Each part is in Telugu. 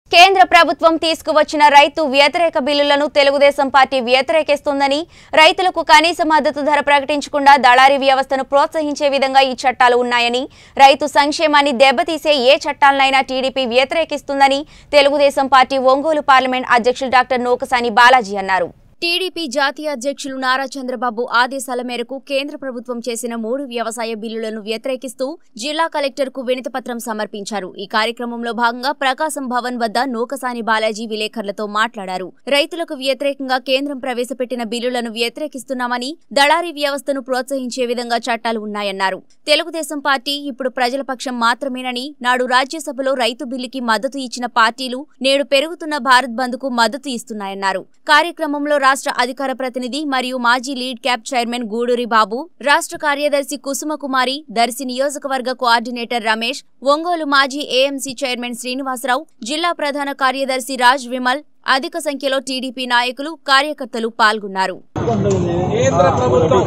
కేంద్ర ప్రభుత్వం తీసుకువచ్చిన రైతు వ్యతిరేక బిల్లులను తెలుగుదేశం పార్టీ వ్యతిరేకిస్తుందని రైతులకు కనీస మద్దతు ధర ప్రకటించకుండా దళారీ వ్యవస్థను ప్రోత్సహించే విధంగా ఈ చట్టాలు ఉన్నాయని రైతు సంక్షేమాన్ని దెబ్బతీసే ఏ చట్టాలనైనా టీడీపీ వ్యతిరేకిస్తుందని తెలుగుదేశం పార్టీ ఒంగోలు పార్లమెంట్ అధ్యక్షులు డాక్టర్ నోకసాని బాలాజీ అన్నారు టీడీపీ జాతీయ అధ్యక్షులు నారా చంద్రబాబు ఆదేశాల మేరకు కేంద్ర ప్రభుత్వం చేసిన మూడు వ్యవసాయ బిల్లులను వ్యతిరేకిస్తూ జిల్లా కలెక్టర్ కు వినతిపత్రం సమర్పించారు ఈ కార్యక్రమంలో భాగంగా ప్రకాశం భవన్ వద్ద నూకసాని బాలాజీ విలేకరులతో మాట్లాడారు రైతులకు వ్యతిరేకంగా కేంద్రం ప్రవేశపెట్టిన బిల్లులను వ్యతిరేకిస్తున్నామని దళారీ వ్యవస్థను ప్రోత్సహించే విధంగా చట్టాలు ఉన్నాయన్నారు తెలుగుదేశం పార్టీ ఇప్పుడు ప్రజల పక్షం మాత్రమేనని నాడు రాజ్యసభలో రైతు బిల్లుకి మద్దతు ఇచ్చిన పార్టీలు నేడు పెరుగుతున్న భారత్ బంద్ కు మద్దతు ఇస్తున్నాయన్నారు కార్యక్రమంలో రాష్ట్ర అధికార ప్రతినిధి మరియు మాజీ LIDCAP chairman Guduri Babu రాష్ట్ర కార్యదర్శి కుసుమకుమారి దర్శి నియోజకవర్గ కోఆర్డినేటర్ రమేష్ ఒంగోలు మాజీ ఏఎంసీ చైర్మన్ శ్రీనివాసరావు జిల్లా ప్రధాన కార్యదర్శి రాజ్ విమల్ అధిక సంఖ్యలో టీడీపీ నాయకులు కార్యకర్తలు పాల్గొన్నారు కేంద్ర ప్రభుత్వం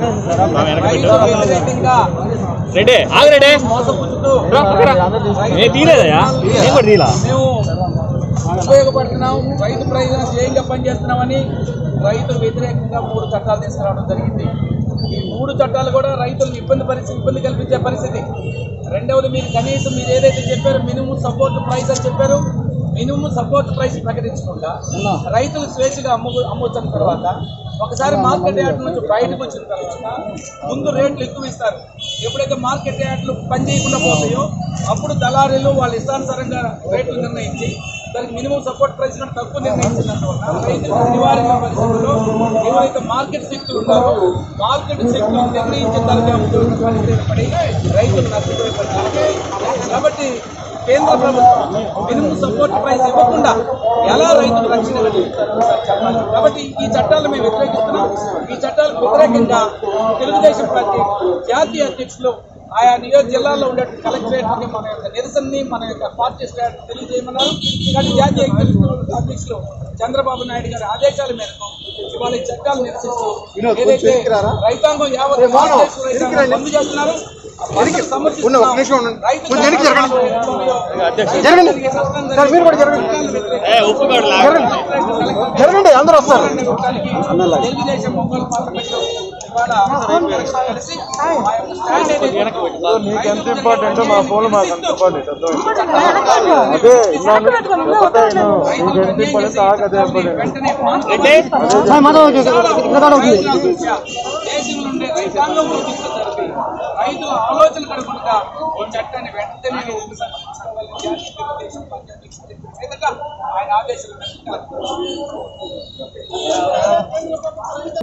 రైతు వ్యతిరేకంగా రెడ్డి ఆగు రెడ్డి మోసపుచ్చుతూ రా, పక్కరా. నేను తీయలేదయ్యా నేను కూడా తీయలా మేము ఉపయోగపడుతున్నాం రైతు ప్రయోజనం ధ్యేయంగా పనిచేస్తున్నామని రైతు వ్యతిరేకంగా మూడు చట్టాలు తీసుకురావడం జరిగింది ఈ మూడు చట్టాలు కూడా రైతులను ఇబ్బంది పరిస్థితి ఇబ్బంది కల్పించే పరిస్థితి రెండవది మీరు కనీసం మీరు ఏదైతే చెప్పారో మినిమం సపోర్ట్ ప్రైస్ అని చెప్పారు మినిమం సపోర్ట్ ప్రైస్ ప్రకటించకుండా రైతులు స్వేచ్ఛగా అమ్ము అమ్మొచ్చిన తర్వాత ఒకసారి మార్కెట్ యార్డ్ నుంచి బయటకు వచ్చిన తర్వాత ముందు రేట్లు ఎక్కువ ఇస్తారు ఎప్పుడైతే మార్కెట్ యార్డ్లు పని చేయకుండా పోతాయో అప్పుడు దళారీలు వాళ్ళ ఇష్టానుసారంగా రేట్లు నిర్ణయించి దానికి మినిమం సపోర్ట్ ప్రైస్ కంటే తక్కువ నిర్ణయించినందువల్ల రైతులకు అనివార్య పరిస్థితుల్లో ఎవరైతే మార్కెట్ శక్తులు ఉన్నారో మార్కెట్ శక్తులు నిర్ణయించిన దానికి అమ్ముతున్న పరిస్థితి పడి రైతులు నష్టపోయే పరిస్థితి కాబట్టి కేంద్ర ప్రభుత్వం మినిమం సపోర్ట్ ప్రైస్ ఇవ్వకుండా ఎలా రైతులు రక్షణ కలిగిస్తారు ఒకసారి చెప్పాలి కాబట్టి ఈ చట్టాలు మేము వ్యతిరేకిస్తున్నాం ఈ చట్టాలకు వ్యతిరేకంగా తెలుగుదేశం పార్టీ జాతీయ అధ్యక్షులు ఆయా నియోజక జిల్లాల్లో ఉండే కలెక్టరేట్కి మన యొక్క నిరసనని మన యొక్క పార్టీ స్టాండ్ తెలియజేయమన్నారు కానీ జాతీయ అధ్యక్షులు అధ్యక్షులు చంద్రబాబు నాయుడు గారి ఆదేశాల మేరకు ఇవాళ ఈ చట్టాలు నిరసిస్తూ ఏదైతే రైతాంగం యావత్ భారతదేశ రైతాంగం బంద్ చేస్తున్నారు ఉన్న ఒక నిమిషం ఉండండి. కొంచెం వెనక్కి జరగండి. జరగండి. సార్, మీరు కూడా జరగండి. ఏ ఉప్పు కూడా లాగండి. జరగండి అందరూ వస్తారు తెలుగుదేశం ఒంగోలు పార్లమెంట్ ఇవాళ కలిసి ఆ యొక్క స్టాండ్ ఏదైతే ఉందో, నీకు ఎంత ఇంపార్టెంట్ మా ఫోన్ మాకు అంత ఇంపార్టెంట్ అదే ఇన్నాను ఒకటే నేను నీకు ఎంత ఇంపార్టెంట్ నాకు అదే ఇంపార్టెంట్ వెంటనే మార్కెట్ దేశంలో ఉండే రైతాంగం గురించి జరిపి రైతుల ఆలోచన కడకుండా ఈ చట్టాన్ని వెంటనే ఉపసంహరించాలని తెలుగుదేశం పార్టీ అధ్యక్షుడు చెప్పిన విధంగా ఆయన ఆదేశాలు